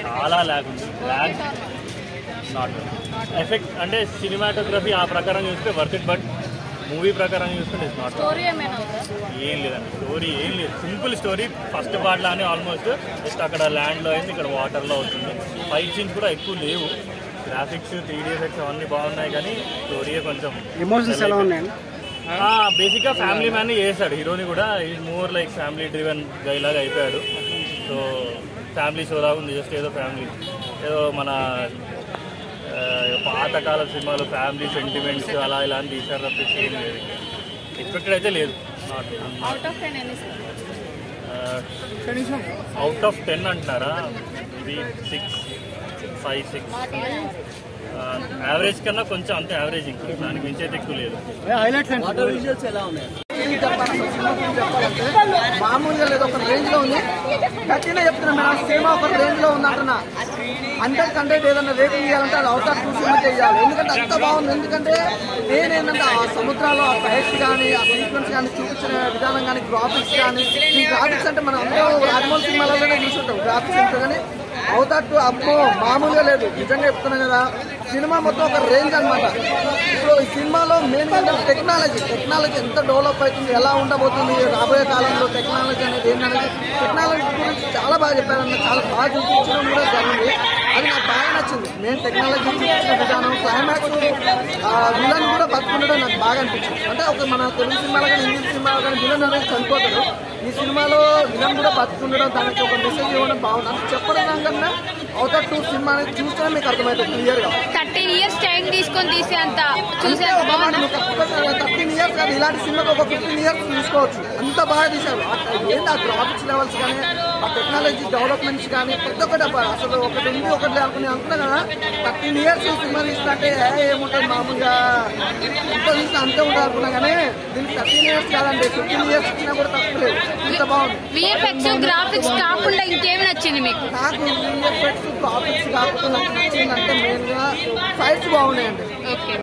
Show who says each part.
Speaker 1: చాలా ల్యాగ్ ఉంది lag not effect అంటే సినిమాటోగ్రఫీ ఆ ప్రకారం చూస్తే వర్త్ ఇట్ బట్ మూవీ ప్రకారం చూస్తే ఇట్స్ నాట్
Speaker 2: స్టోరీ ఏమైనా ఉందా
Speaker 1: ఏం లేదండి స్టోరీ ఏం లేదు సింపుల్ స్టోరీ ఫస్ట్ పార్ట్ లానే ఆల్మోస్ట్ జస్ట్ అక్కడ ల్యాండ్లో అయింది ఇక్కడ వాటర్లో అవుతుంది ఫైట్ సీన్స్ కూడా ఎక్కువ లేవు గ్రాఫిక్స్ త్రీ డీ ఎఫెక్ట్స్ అవన్నీ బాగున్నాయి కానీ స్టోరీయే కొంచెం
Speaker 3: ఎమోషన్స్ ఎలా ఉన్నాయండి
Speaker 1: బేసిక్గా ఫ్యామిలీ మ్యాన్ చేశాడు హీరోని కూడా ఈ more like family driven guy లాగా అయిపోయాడు సో ఫ్యామిలీ షో లాగా ఉంది జస్ట్ ఏదో ఫ్యామిలీ ఏదో మన ఆ, పాతకాల సినిమాలు ఫ్యామిలీ సెంటిమెంట్స్ అలా ఇలా అని తీశారు తప్పించి ఏం లేదు ఎక్స్పెక్టెడ్ అయితే లేదు నాట్
Speaker 2: అవుట్ ఆఫ్ టెన్ ఎన్ని ఇస్తారు?
Speaker 1: అవుట్ ఆఫ్ టెన్ అంటున్నారా ఇది సిక్స్ ఫైవ్ సిక్స్ యావరేజ్ కన్నా కొంచెం అంతే యావరేజ్ ఇంకా దానికి మించి అయితే ఎక్కువ లేదు
Speaker 3: హైలైట్స్
Speaker 4: ఏం చెప్పాలి అసలు సినిమా గురించి చెప్పాలంటే మామూలుగా లేదు ఒక రేంజ్ లో ఉంది గట్టిగా చెప్తున్నా మేడం సినిమా ఒక రేంజ్ లో ఉంది అంటున్నా హండ్రెడ్ కంటెంట్ ఏదైనా రేటింగ్ ఇవ్వాలంటే అది అవుట్ ఆఫ్ టూ సినిమా చేయాలి ఎందుకంటే అంత బాగుంది ఎందుకంటే నేనేంటంటే ఆ సముద్రాలు ఆ ఫైట్స్ కానీ ఆ సీక్వెన్స్ కానీ చూపించిన విధానం కానీ గ్రాఫిక్స్ కానీ ఈ గ్రాఫిక్స్ అంటే మనం అందరూ రాజమౌళి సినిమాలలోనే చూసుంటాం గ్రాఫిక్స్ ఉంటుంది కానీ అవుతాట్టు అమ్మో మామూలుగా లేదు నిజంగా చెప్తున్నా కదా సినిమా మొత్తం ఒక రేంజ్ అన్నమాట ఇప్పుడు ఈ సినిమాలో మెయిన్ టెక్నాలజీ టెక్నాలజీ ఎంత డెవలప్ అవుతుంది ఎలా ఉండబోతుంది రాబోయే కాలంలో టెక్నాలజీ అనేది ఏంటనేది టెక్నాలజీ గురించి చాలా బాగా చెప్పారన్న చాలా బాగా చూపించడం కూడా జరిగింది అది నాకు బాగా నచ్చింది నేను టెక్నాలజీ చూపించిన విధానం క్లైమాక్స్ విలన్ కూడా బతుకుండడం నాకు బాగా అనిపించింది అంటే ఒక మన తెలుగు సినిమాలో కానీ ఇంగ్లీష్ సినిమాలో కానీ విలన్ అనేది చనిపోతాడు ఈ సినిమాలో విలన్ కూడా బతుకుండడం దానికి ఒక మెసేజ్ ఇవ్వడం బాగుంది అంటే చెప్పడం కన్నా అవుతా టూ సినిమా అనేది చూస్తేనే మీకు అర్థమవుతుంది క్లియర్ గా
Speaker 2: థర్టీన్ ఇయర్స్ టైం తీసుకొని తీసే అంత చూసే
Speaker 4: అంతే ఒక మాట
Speaker 2: బాగుందా
Speaker 4: థర్టీన్ ఇయర్స్ కాదు ఇలాంటి సినిమాకి ఒక ఫిఫ్టీన్ ఇయర్స్ చూసుకోవచ్చు అంత బాగా తీశారు ఆ- ఏంటి ఆ గ్రాఫిక్స్ లెవెల్స్ కానీ ఆ టెక్నాలజీ డెవలప్మెంట్స్ కానీ ప్రతి ఒక్కటి అబ్బా, అసలు ఒకటి ఉంది ఒకటి అనుకుని అనుకున్నా కదా థర్టీన్ ఇయర్స్ సినిమా తీసినట్టే ఏ, ఏముంటుంది మామూలుగా ఇంత తీసిన అంతే ఉంటుంది అనుకున్నా కానీ దీనికి థర్టీన్ ఇయర్స్ కాదండి ఫిఫ్టీన్ ఇయర్స్ ఇచ్చినా కూడా తప్పలేదు ఇంత బాగుంది
Speaker 2: విఎఫ్ఎక్స్ గ్రాఫిక్స్ కాకుండా ఇంకేం నచ్చింది మీకు
Speaker 4: నాకు విఎఫ్ఎక్స్ గ్రాఫిక్స్ కాకుండా నాకు నచ్చిందంటే మెయిన్గా ఫైట్స్ బాగున్నాయండి
Speaker 2: ఓకే